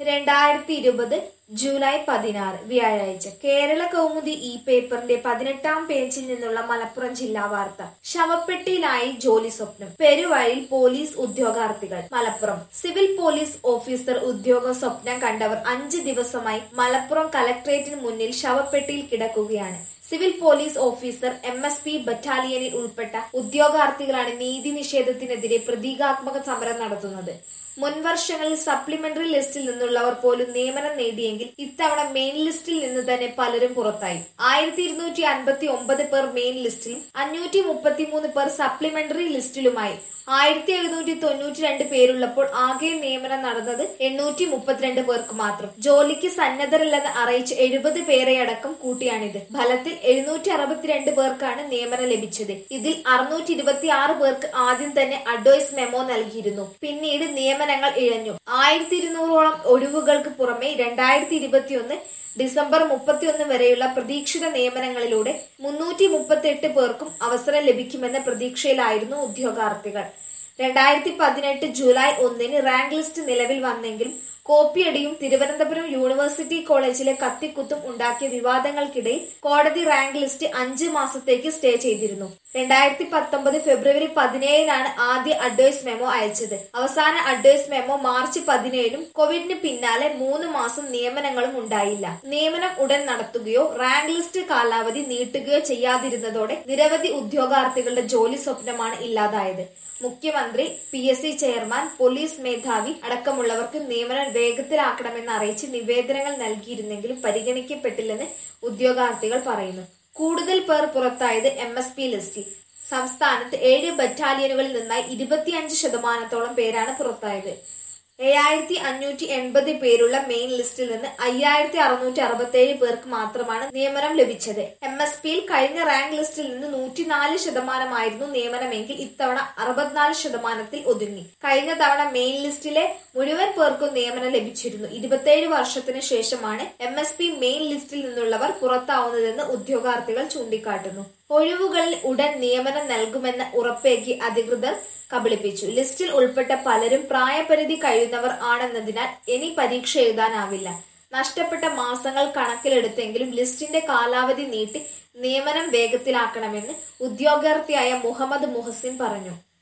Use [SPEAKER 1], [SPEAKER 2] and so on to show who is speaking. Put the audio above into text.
[SPEAKER 1] രണ്ടായിരത്തി ഇരുപത് ജൂലൈ പതിനാറ് വ്യാഴാഴ്ച കേരള കൗമുദി ഈ പേപ്പറിന്റെ പതിനെട്ടാം പേജിൽ നിന്നുള്ള മലപ്പുറം ജില്ലാ വാർത്ത ശവപ്പെട്ടിയിലായി ജോലി സ്വപ്നം പെരുവഴിയിൽ പോലീസ് ഉദ്യോഗാർത്ഥികൾ മലപ്പുറം സിവിൽ പോലീസ് ഓഫീസർ ഉദ്യോഗ സ്വപ്നം കണ്ടവർ അഞ്ച് ദിവസമായി മലപ്പുറം കലക്ട്രേറ്റിന് മുന്നിൽ ശവപ്പെട്ടിയിൽ കിടക്കുകയാണ് civil police officer M S P ബറ്റാലിയനിൽ ഉൾപ്പെട്ട ഉദ്യോഗാർത്ഥികളാണ് നീതി നിഷേധത്തിനെതിരെ പ്രതീകാത്മക സമരം നടത്തുന്നത് മുൻവർഷങ്ങളിൽ സപ്ലിമെന്ററി ലിസ്റ്റിൽ നിന്നുള്ളവർ പോലും നിയമനം നേടിയെങ്കിൽ ഇത്തവണ മെയിൻ ലിസ്റ്റിൽ നിന്ന് തന്നെ പലരും പുറത്തായി ആയിരത്തി ഇരുന്നൂറ്റി അൻപത്തി ഒമ്പത് പേർ മെയിൻ ലിസ്റ്റിലും അഞ്ഞൂറ്റി മുപ്പത്തിമൂന്ന് പേർ സപ്ലിമെന്ററി ലിസ്റ്റിലുമായി ആയിരത്തി എഴുന്നൂറ്റി തൊണ്ണൂറ്റി രണ്ട് പേരുള്ളപ്പോൾ ആകെ നിയമനം നടന്നത് എണ്ണൂറ്റി മുപ്പത്തിരണ്ട് പേർക്ക് മാത്രം ജോലിക്ക് സന്നദ്ധരല്ലെന്ന് അറിയിച്ച് എഴുപത് പേരെയടക്കം കൂട്ടിയാണിത് ഫലത്തിൽ എഴുന്നൂറ്റി അറുപത്തിരണ്ട് പേർക്കാണ് നിയമനം ലഭിച്ചത് ഇതിൽ അറുന്നൂറ്റി ഇരുപത്തി ആറ് പേർക്ക് ആദ്യം തന്നെ അഡ്വൈസ് മെമ്മോ നൽകിയിരുന്നു പിന്നീട് നിയമനങ്ങൾ ഇഴഞ്ഞു ആയിരത്തി ഇരുന്നൂറോളം ഒഴിവുകൾക്ക് പുറമെ രണ്ടായിരത്തി ഇരുപത്തിയൊന്ന് ഡിസംബർ മുപ്പത്തിയൊന്ന് വരെയുള്ള പ്രതീക്ഷിത നിയമനങ്ങളിലൂടെ മുന്നൂറ്റി മുപ്പത്തി എട്ട് പേർക്കും അവസരം ലഭിക്കുമെന്ന പ്രതീക്ഷയിലായിരുന്നു ഉദ്യോഗാർത്ഥികൾ രണ്ടായിരത്തി പതിനെട്ട് ജൂലൈ ഒന്നിന് റാങ്ക് ലിസ്റ്റ് നിലവിൽ വന്നെങ്കിലും കോപ്പിയടിയും തിരുവനന്തപുരം യൂണിവേഴ്സിറ്റി കോളേജിലെ കത്തിക്കുത്തും ഉണ്ടാക്കിയ വിവാദങ്ങൾക്കിടയിൽ കോടതി റാങ്ക് ലിസ്റ്റ് അഞ്ച് മാസത്തേക്ക് സ്റ്റേ ചെയ്തിരുന്നു രണ്ടായിരത്തി പത്തൊമ്പത് ഫെബ്രുവരി പതിനേഴിനാണ് ആദ്യ അഡ്വൈസ് മെമ്മോ അയച്ചത് അവസാന അഡ്വൈസ് മെമ്മോ മാർച്ച് പതിനേഴിനും കോവിഡിന് പിന്നാലെ മൂന്ന് മാസം നിയമനങ്ങളും ഉണ്ടായില്ല നിയമനം ഉടൻ നടത്തുകയോ റാങ്ക് ലിസ്റ്റ് കാലാവധി നീട്ടുകയോ ചെയ്യാതിരുന്നതോടെ നിരവധി ഉദ്യോഗാർത്ഥികളുടെ ജോലി സ്വപ്നമാണ് ഇല്ലാതായത് മുഖ്യമന്ത്രി P S C chairman police മേധാവി അടക്കമുള്ളവർക്ക് നിയമനം വേഗത്തിലാക്കണമെന്ന് അറിയിച്ച് നിവേദനങ്ങൾ നൽകിയിരുന്നെങ്കിലും പരിഗണിക്കപ്പെട്ടില്ലെന്ന് ഉദ്യോഗാർത്ഥികൾ പറയുന്നു കൂടുതൽ പേർ പുറത്തായത് എം എസ് പി ലിസ്റ്റിൽ സംസ്ഥാനത്ത് ഏഴ് ബറ്റാലിയനുകളിൽ നിന്നായി ഇരുപത്തിയഞ്ച് ശതമാനത്തോളം പേരാണ് പുറത്തായത് ഏഴായിരത്തി അഞ്ഞൂറ്റി എൺപത് പേരുള്ള മെയിൻ ലിസ്റ്റിൽ നിന്ന് അയ്യായിരത്തി അറുന്നൂറ്റി അറുപത്തി ഏഴ് പേർക്ക് മാത്രമാണ് നിയമനം ലഭിച്ചത് എം എസ് പിയിൽ കഴിഞ്ഞ റാങ്ക് ലിസ്റ്റിൽ നിന്ന് നൂറ്റിനാല് ശതമാനമായിരുന്നു നിയമനമെങ്കിൽ ഇത്തവണ അറുപത്തിനാല് ശതമാനത്തിൽ ഒതുങ്ങി കഴിഞ്ഞ തവണ മെയിൻ ലിസ്റ്റിലെ മുഴുവൻ പേർക്കും നിയമനം ലഭിച്ചിരുന്നു ഇരുപത്തിയേഴ് വർഷത്തിന് ശേഷമാണ് എം എസ് പി മെയിൻ ലിസ്റ്റിൽ നിന്നുള്ളവർ പുറത്താവുന്നതെന്ന് ഉദ്യോഗാർത്ഥികൾ ചൂണ്ടിക്കാട്ടുന്നു ഒഴിവുകളിൽ ഉടൻ നിയമനം നൽകുമെന്ന് ഉറപ്പേകി അധികൃതർ കബളിപ്പിച്ചു ലിസ്റ്റിൽ ഉൾപ്പെട്ട പലരും പ്രായപരിധി കഴിയുന്നവർ ആണെന്നതിനാൽ ഇനി പരീക്ഷ എഴുതാനാവില്ല നഷ്ടപ്പെട്ട മാസങ്ങൾ കണക്കിലെടുത്തെങ്കിലും ലിസ്റ്റിന്റെ കാലാവധി നീട്ടി നിയമനം വേഗത്തിലാക്കണമെന്ന് ഉദ്യോഗാർത്ഥിയായ മുഹമ്മദ് മുഹസിൻ പറഞ്ഞു